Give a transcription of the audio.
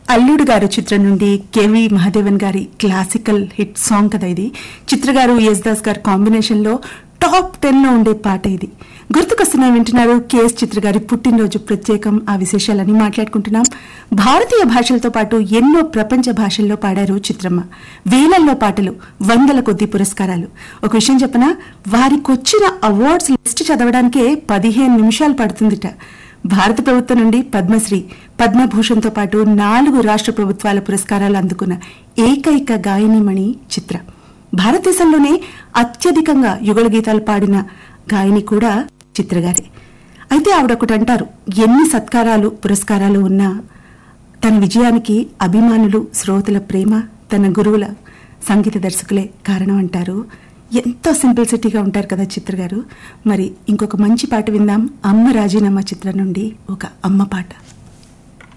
అల్లుడు గారు చిత్రం నుండి కేవి మహాదేవన్ గారి క్లాసికల్ హిట్ సాంగ్ కదా ఇది చిత్ర గారు దాస్ గారి కాంబినేషన్ లో టాప్ టెన్ లో ఉండే పాట ఇది గుర్తుకొస్తున్నా వింటున్నారు కేఎస్ చిత్ర గారి పుట్టినరోజు ప్రత్యేకం ఆ విశేషాలని మాట్లాడుకుంటున్నాం భారతీయ భాషలతో పాటు ఎన్నో ప్రపంచ భాషల్లో పాడారు చిత్రమ్మ వేలల్లో పాటలు వందల కొద్ది పురస్కారాలు ఒక విషయం చెప్పనా వారికొచ్చిన అవార్డ్స్ లిస్ట్ చదవడానికే పదిహేను నిమిషాలు పడుతుందిట భారత ప్రభుత్వం నుండి పద్మశ్రీ పద్మభూషణ్తో పాటు నాలుగు రాష్ట్ర ప్రభుత్వాల పురస్కారాలు అందుకున్న ఏకైక గాయనిమణి చిత్ర భారతదేశంలోనే అత్యధికంగా యుగళ గీతాలు పాడిన గాయని కూడా చిత్రగారే అయితే ఆవిడ ఒకటి అంటారు ఎన్ని సత్కారాలు పురస్కారాలు ఉన్నా తన విజయానికి అభిమానులు శ్రోతల ప్రేమ తన గురువుల సంగీత దర్శకులే కారణం అంటారు ఎంతో సింప్లిసిటీగా ఉంటారు కదా చిత్ర గారు మరి ఇంకొక మంచి పాట విందాం అమ్మ రాజీనామా చిత్రం నుండి ఒక అమ్మ పాట